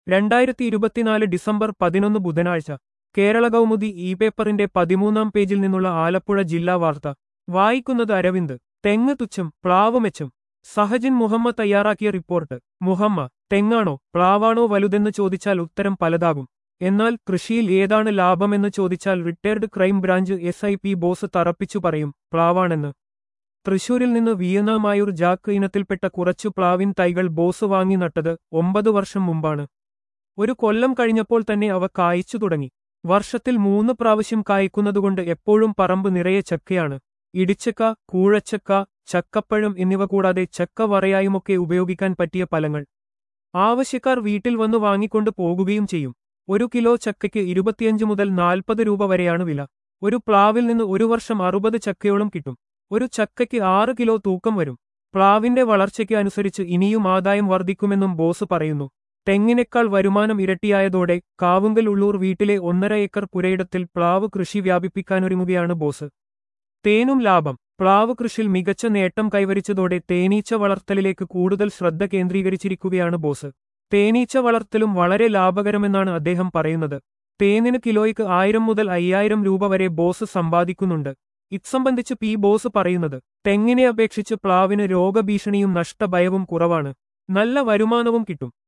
രണ്ടായിരത്തി ഇരുപത്തിനാല് ഡിസംബർ പതിനൊന്ന് ബുധനാഴ്ച കേരള കൗമുദി ഇ പേപ്പറിന്റെ പതിമൂന്നാം പേജിൽ നിന്നുള്ള ആലപ്പുഴ ജില്ലാ വാർത്ത വായിക്കുന്നത് അരവിന്ദ് തെങ്ങ് തുച്ഛം പ്ലാവ് മെച്ചം സഹജിൻ മുഹമ്മദ് തയ്യാറാക്കിയ റിപ്പോർട്ട് മുഹമ്മ തെങ്ങാണോ പ്ലാവാണോ വലുതെന്ന് ചോദിച്ചാൽ ഉത്തരം പലതാകും എന്നാൽ കൃഷിയിൽ ഏതാണ് ലാഭമെന്ന് ചോദിച്ചാൽ retired crime branch S I P Bose തറപ്പിച്ചു പറയും പ്ലാവാണെന്ന് തൃശൂരിൽ നിന്ന് വിയന്നാമായൂർ ജാക്ക് ഇനത്തിൽപ്പെട്ട കുറച്ചു പ്ലാവിൻ തൈകൾ ബോസ് വാങ്ങി നട്ടത് ഒമ്പത് വർഷം മുമ്പാണ് ഒരു കൊല്ലം കഴിഞ്ഞപ്പോൾ തന്നെ അവ കായ്ച്ചു തുടങ്ങി വർഷത്തിൽ മൂന്ന് പ്രാവശ്യം കായ്ക്കുന്നതുകൊണ്ട് എപ്പോഴും പറമ്പ് നിറയെ ചക്കയാണ് ഇടിച്ചക്ക കൂഴച്ചക്ക ചക്കപ്പഴം എന്നിവ കൂടാതെ ചക്ക വറയായുമൊക്കെ ഉപയോഗിക്കാൻ പറ്റിയ ഫലങ്ങൾ ആവശ്യക്കാർ വീട്ടിൽ വന്നു വാങ്ങിക്കൊണ്ട് പോകുകയും ചെയ്യും ഒരു കിലോ ചക്കയ്ക്ക് ഇരുപത്തിയഞ്ച് മുതൽ നാൽപ്പത് രൂപ വരെയാണ് വില ഒരു പ്ലാവിൽ നിന്ന് ഒരു വർഷം അറുപത് ചക്കയോളം കിട്ടും ഒരു ചക്കയ്ക്ക് ആറ് കിലോ തൂക്കം വരും പ്ലാവിന്റെ വളർച്ചയ്ക്ക് അനുസരിച്ച് ഇനിയും ആദായം വർദ്ധിക്കുമെന്നും ബോസ് പറയുന്നു തെങ്ങിനേക്കാൾ വരുമാനം ഇരട്ടിയായതോടെ കാവുങ്കൽ ഉള്ളൂർ വീട്ടിലെ ഒന്നര ഏക്കർ പുരയിടത്തിൽ പ്ലാവ് കൃഷി വ്യാപിപ്പിക്കാനൊരുങ്ങുകയാണ് ബോസ് തേനും ലാഭം പ്ലാവ് കൃഷിയിൽ മികച്ച നേട്ടം കൈവരിച്ചതോടെ തേനീച്ച വളർത്തലിലേക്ക് കൂടുതൽ ശ്രദ്ധ കേന്ദ്രീകരിച്ചിരിക്കുകയാണ് ബോസ് തേനീച്ച വളർത്തലും വളരെ ലാഭകരമെന്നാണ് അദ്ദേഹം പറയുന്നത് തേനിന് കിലോയ്ക്ക് ആയിരം മുതൽ അയ്യായിരം രൂപ വരെ ബോസ് സമ്പാദിക്കുന്നുണ്ട് ഇത്സംബന്ധിച്ച് പി ബോസ് പറയുന്നത് തെങ്ങിനെ അപേക്ഷിച്ച് പ്ലാവിന് രോഗഭീഷണിയും നഷ്ടഭയവും കുറവാണ് നല്ല വരുമാനവും കിട്ടും